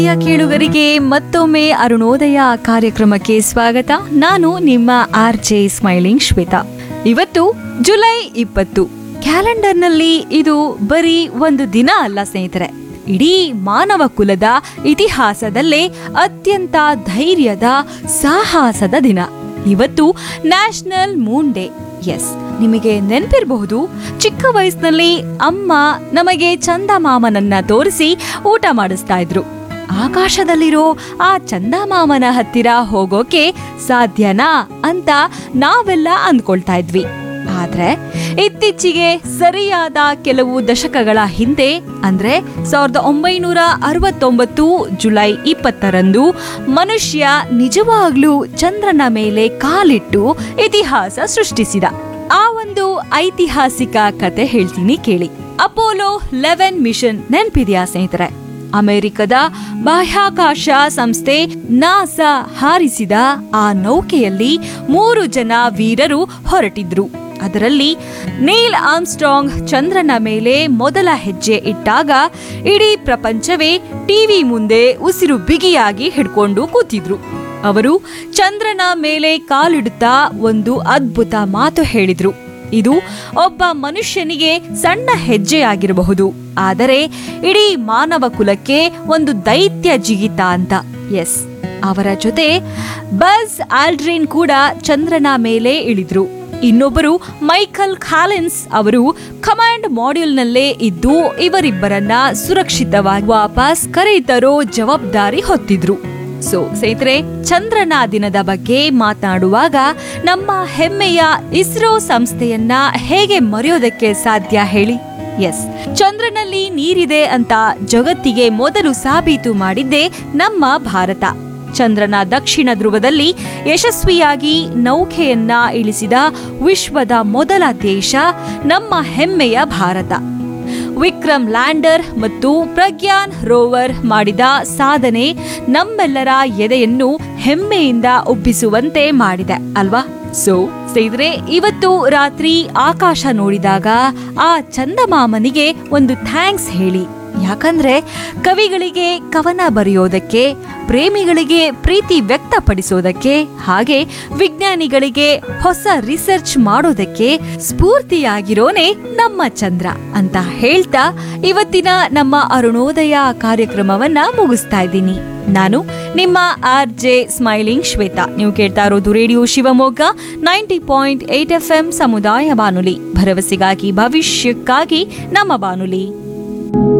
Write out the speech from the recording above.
ಪ್ರಿಯ ಕೇಳುಗರಿಗೆ ಮತ್ತೊಮ್ಮೆ ಅರುಣೋದಯ ಕಾರ್ಯಕ್ರಮಕ್ಕೆ ಸ್ವಾಗತ ನಾನು ನಿಮ್ಮ ಆರ್ ಜೆ ಸ್ಮೈಲಿಂಗ್ ಶ್ವೇತಾ ಇವತ್ತು ಜುಲೈ ಇಪ್ಪತ್ತು ಕ್ಯಾಲೆಂಡರ್ನಲ್ಲಿ ಇದು ಬರೀ ಒಂದು ದಿನ ಅಲ್ಲ ಸ್ನೇಹಿತರೆ ಇಡೀ ಮಾನವ ಕುಲದ ಇತಿಹಾಸದಲ್ಲೇ ಅತ್ಯಂತ ಧೈರ್ಯದ ಸಾಹಸದ ದಿನ ಇವತ್ತು ನ್ಯಾಷನಲ್ ಮೂನ್ ಡೇ ಎಸ್ ನಿಮಗೆ ನೆನಪಿರಬಹುದು ಚಿಕ್ಕ ವಯಸ್ಸಿನಲ್ಲಿ ಅಮ್ಮ ನಮಗೆ ಚಂದಮಾಮನನ್ನ ತೋರಿಸಿ ಊಟ ಮಾಡಿಸ್ತಾ ಇದ್ರು ಆಕಾಶದಲ್ಲಿರೋ ಆ ಚಂದಮಾಮನ ಹತ್ತಿರ ಹೋಗೋಕೆ ಸಾಧ್ಯನಾ ಅಂತ ನಾವೆಲ್ಲ ಅಂದ್ಕೊಳ್ತಾ ಇದ್ವಿ ಆದ್ರೆ ಇತ್ತೀಚೆಗೆ ಸರಿಯಾದ ಕೆಲವು ದಶಕಗಳ ಹಿಂದೆ ಅಂದ್ರೆ ಸಾವಿರದ ಒಂಬೈನೂರ ಅರವತ್ತೊಂಬತ್ತು ಜುಲೈ ಇಪ್ಪತ್ತರಂದು ಮನುಷ್ಯ ನಿಜವಾಗ್ಲೂ ಚಂದ್ರನ ಮೇಲೆ ಕಾಲಿಟ್ಟು ಇತಿಹಾಸ ಸೃಷ್ಟಿಸಿದ ಆ ಒಂದು ಐತಿಹಾಸಿಕ ಕತೆ ಹೇಳ್ತೀನಿ ಕೇಳಿ ಅಪೋಲೋ ಲೆವೆನ್ ಮಿಷನ್ ನೆನ್ಪಿದ್ಯಾ ಸ್ನೇಹಿತರೆ ಅಮೆರಿಕದ ಬಾಹ್ಯಾಕಾಶ ಸಂಸ್ಥೆ ನಾಸಾ ಹಾರಿಸಿದ ಆ ನೌಕೆಯಲ್ಲಿ ಮೂರು ಜನ ವೀರರು ಹೊರಟಿದ್ರು ಅದರಲ್ಲಿ ನೀಲ್ ಆಮ್ಸ್ಟ್ರಾಂಗ್ ಚಂದ್ರನ ಮೇಲೆ ಮೊದಲ ಹೆಜ್ಜೆ ಇಟ್ಟಾಗ ಇಡೀ ಪ್ರಪಂಚವೇ ಟಿವಿ ಮುಂದೆ ಉಸಿರು ಬಿಗಿಯಾಗಿ ಹಿಡ್ಕೊಂಡು ಕೂತಿದ್ರು ಅವರು ಚಂದ್ರನ ಮೇಲೆ ಕಾಲಿಡುತ್ತಾ ಒಂದು ಅದ್ಭುತ ಮಾತು ಹೇಳಿದ್ರು ಇದು ಒಬ್ಬ ಮನುಷ್ಯನಿಗೆ ಸಣ್ಣ ಹೆಜ್ಜೆಯಾಗಿರಬಹುದು ಆದರೆ ಇಡೀ ಮಾನವ ಕುಲಕ್ಕೆ ಒಂದು ದೈತ್ಯ ಜಿಗಿತ ಅಂತ ಎಸ್ ಅವರ ಜೊತೆ ಬಸ್ ಆಲ್ಡ್ರಿನ್ ಕೂಡ ಚಂದ್ರನ ಮೇಲೆ ಇಳಿದ್ರು ಇನ್ನೊಬ್ಬರು ಮೈಕಲ್ ಖಾಲಿನ್ಸ್ ಅವರು ಕಮಾಂಡ್ ಮಾಡ್ಯೂಲ್ನಲ್ಲೇ ಇದ್ದು ಇವರಿಬ್ಬರನ್ನ ಸುರಕ್ಷಿತವಾಗಿ ವಾಪಸ್ ಕರೆತರೋ ಜವಾಬ್ದಾರಿ ಹೊತ್ತಿದ್ರು ಸೊ ಸ್ನೇಹಿತರೆ ಚಂದ್ರನ ದಿನದ ಬಗ್ಗೆ ಮಾತನಾಡುವಾಗ ನಮ್ಮ ಹೆಮ್ಮೆಯ ಇಸ್ರೋ ಸಂಸ್ಥೆಯನ್ನ ಹೇಗೆ ಮರೆಯೋದಕ್ಕೆ ಸಾಧ್ಯ ಹೇಳಿ ಎಸ್ ಚಂದ್ರನಲ್ಲಿ ನೀರಿದೆ ಅಂತ ಜಗತ್ತಿಗೆ ಮೊದಲು ಸಾಬೀತು ಮಾಡಿದ್ದೇ ನಮ್ಮ ಭಾರತ ಚಂದ್ರನ ದಕ್ಷಿಣ ಧ್ರುವದಲ್ಲಿ ಯಶಸ್ವಿಯಾಗಿ ನೌಕೆಯನ್ನ ಇಳಿಸಿದ ವಿಶ್ವದ ಮೊದಲ ದೇಶ ನಮ್ಮ ಹೆಮ್ಮೆಯ ಭಾರತ ವಿಕ್ರಮ್ ಲ್ಯಾಂಡರ್ ಮತ್ತು ಪ್ರಜ್ಞಾನ್ ರೋವರ್ ಮಾಡಿದ ಸಾಧನೆ ನಮ್ಮೆಲ್ಲರ ಎದೆಯನ್ನು ಹೆಮ್ಮೆಯಿಂದ ಉಬ್ಬಿಸುವಂತೆ ಮಾಡಿದೆ ಅಲ್ವಾ ಸೊ ಸ್ನೇಹಿತರೆ ಇವತ್ತು ರಾತ್ರಿ ಆಕಾಶ ನೋಡಿದಾಗ ಆ ಚಂದಮಾಮನಿಗೆ ಒಂದು ಥ್ಯಾಂಕ್ಸ್ ಹೇಳಿ ಯಾಕಂದ್ರೆ ಕವಿಗಳಿಗೆ ಕವನ ಬರೆಯೋದಕ್ಕೆ ಪ್ರೇಮಿಗಳಿಗೆ ಪ್ರೀತಿ ವ್ಯಕ್ತಪಡಿಸೋದಕ್ಕೆ ಹಾಗೆ ವಿಜ್ಞಾನಿಗಳಿಗೆ ಹೊಸ ರಿಸರ್ಚ್ ಮಾಡೋದಕ್ಕೆ ಸ್ಫೂರ್ತಿಯಾಗಿರೋನೆ ನಮ್ಮ ಚಂದ್ರ ಅಂತ ಹೇಳ್ತಾ ಇವತ್ತಿನ ನಮ್ಮ ಅರುಣೋದಯ ಕಾರ್ಯಕ್ರಮವನ್ನ ಮುಗಿಸ್ತಾ ಇದ್ದೀನಿ ನಾನು ನಿಮ್ಮ ಆರ್ ಜೆ ಸ್ಮೈಲಿಂಗ್ ಶ್ವೇತಾ ನೀವು ಕೇಳ್ತಾ ಇರೋದು radio Shivamogga ninety point eight F M ಸಮುದಾಯ ಬಾನುಲಿ ಭರವಸೆಗಾಗಿ ಭವಿಷ್ಯಕ್ಕಾಗಿ ನಮ್ಮ ಬಾನುಲಿ